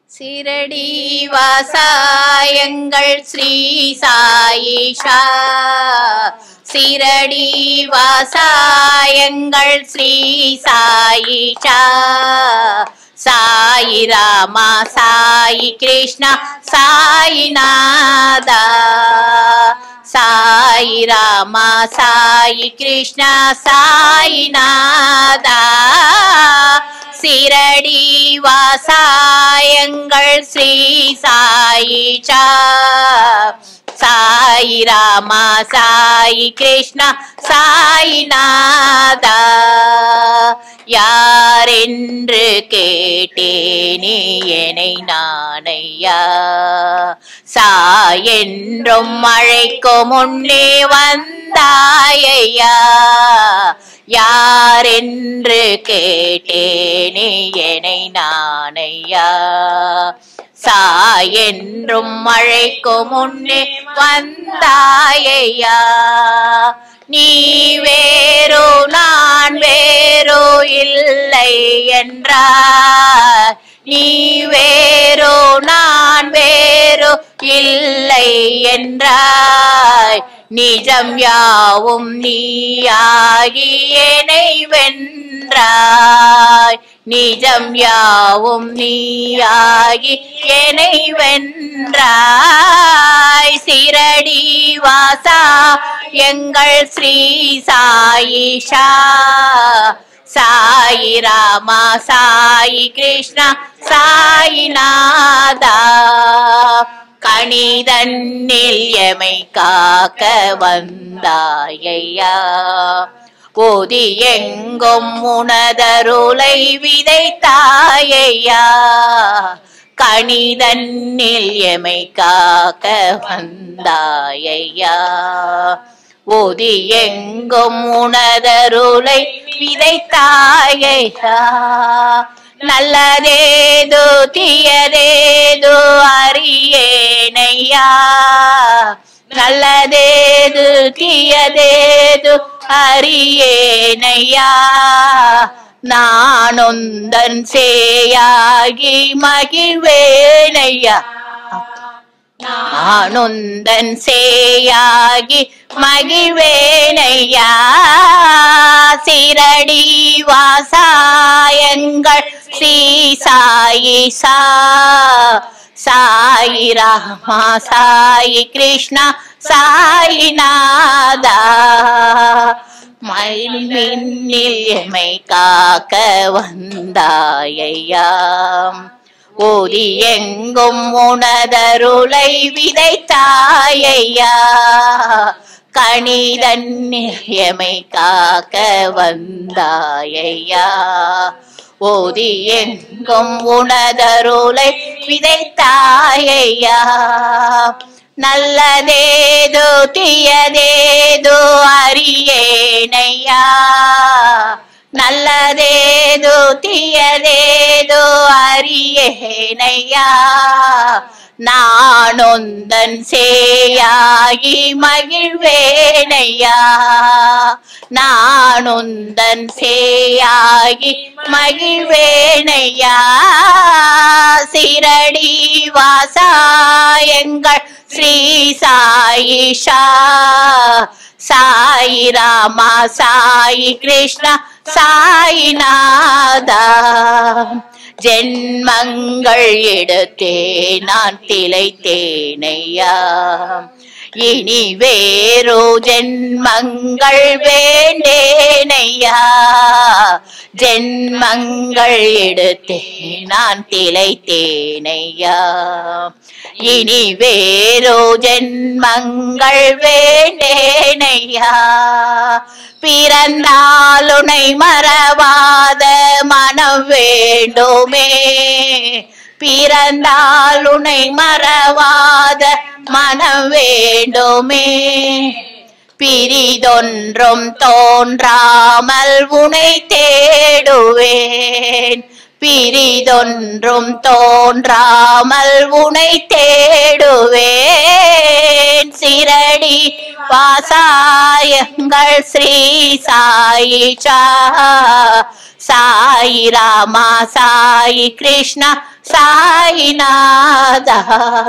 சிரடி வாசாயங்கள் ஸ்ரீ சாயிஷா சிரடி வாசாயங்கள் ஸ்ரீ சாயிஷா சாயி ராமா சாயி கிருஷ்ணா சாயிநாதா சாயி ராமா சாயி கிருஷ்ணா சாயிநாதா சிரடி வாசாயங்கள் ஸ்ரீ சாயிஷா சாயி ராமா சாயி கிருஷ்ணா சாயிநாதா யாரென்று கேட்டேனே என்னை நானையா சாயென்றும் மழைக்கும் முன்னே வந்தாயையா யாரென்று கேட்டேனே என்னை நானையா சாயென்றும் மழைக்கும் முன்னே வந்தாயையா நீ வேறோ நான் வேறோ இல்லை என்றார் நீ வேறோ நான் வேறோ இல்லை என்றாய் நிஜம் யாவும் நீயாகி என்னை வென்றாய் நிஜம் யாவும் நீயாகி என்னை வென்றாய் சிரடி வாசா எங்கள் ஸ்ரீ சாயிஷா சாயி ராமா சாயி கிருஷ்ணா சாயிநாதா கணிதன்னில் எமை காக்க வந்தாயையா போதி எங்கும் உனதருளை விதைத்தாயையா கணிதன்னில் எமை காக்க வந்தாயையா ஓதி எங்கும் உனதருளை விதைத்தாயையா நல்லதேதோ தீயதேதோ அறியேனையா நல்லதேது தீயதேது அறியேனையா நானொந்தன் சேயாகி மகிழ்வேனையா நானுந்தன் சேயாகி மகிழ்வேனையா சிரடி வாசாயங்கள் ஸ்ரீ சாயி சா சாயி ராமா சாயி கிருஷ்ணா சாயிநாதா மயில்மின்னில் எமை காக்க வந்தாயையா ஓதி எங்கும் உனதருளை விதைத்தாயையா கணிதன் எமை காக்க வந்தாயையா ஓதி எங்கும் உனதருளை விதைத்தாயையா நல்லதேதோ தீயதேதோ அறியேனையா நல்லதேதோ தீயதேதோ அறியேனையா நானொந்தன் சேயாகி மகிழ்வேனையா நானுந்தன் சேயாகி மகிழ்வேனையா சிரடி வாசாயங்கள் ஸ்ரீ சாயிஷா சாயி ராமா சாயி கிருஷ்ணா சாயிநாதா ஜென்மங்கள் எடுத்தே நான் திளைத்தேனையா இனி வேறோ ஜென்மங்கள் வேண்டேனையா ஜென்மங்கள் எடுத்தே நான் திளைத்தேனையா இனி வேறோ ஜென்மங்கள் வேண்டேனையா பிறந்தாலுனை மறவாத மனம் வேண்டுமே பிறந்தாலுனை மறவாத மனம் வேண்டுமே பிரிதொன்றும் தோன்றாமல் உனை தேடுவேன் பிரிதொன்றும் தோன்றாமல் உனை தேடுவேன் சிரடி வாசாயங்கள் ஸ்ரீ சாயிஷா சாயி ராமா சாயி கிருஷ்ணா சாயிநாதா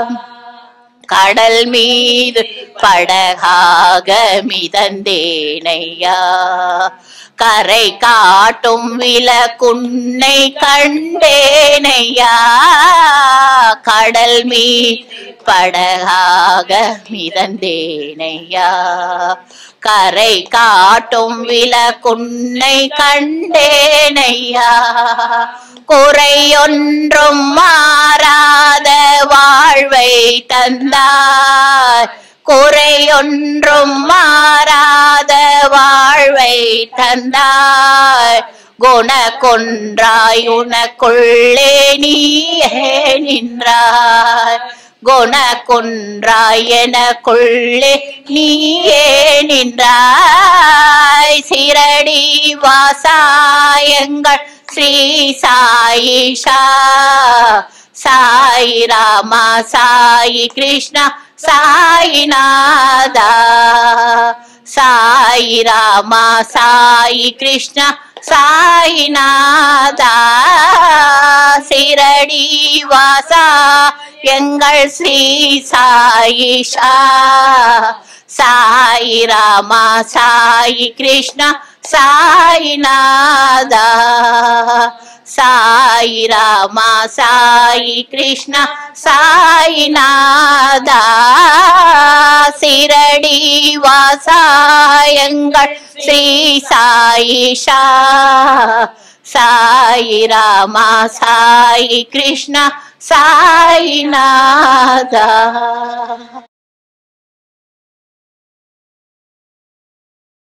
கடல் மீது படகாக மிதந்தேனையா கரை காட்டும் விலக்குன்னை கண்டேனையா கடல் மீது படகாக மிதந்தேனையா கரை காட்டும் விலக்குன்னை கண்டேனையா குறையொன்றும் மாறாத வாழ்வை தந்தாய் குறையொன்றும் மாறாத வாழ்வை தந்தாய் குண கொன்றாய் உனக்குள்ளே நீயே நின்றாய் குண கொன்றாய் எனக்குள்ளே நீயே நின்றாய் சிரடி வாசாயங்கள் ஸ்ரீ சாயிஷா சாய் ராமா சாயி கிருஷ்ணா சாயிநாதா சாய் ராமா சாயி கிருஷ்ணா சாயிநாதா சிரடி வாசா எங்கள் ஸ்ரீ சாயிஷா சாய் ராமா சாயி கிருஷ்ணா சாயிநாதா சாய் ராமா சாயி கிருஷ்ணா சாயிநாதா சிரடி வாசாயங்கள் ஸ்ரீ சாயிஷா சாய் ராமா சாயி கிருஷ்ணா சாயிநாதா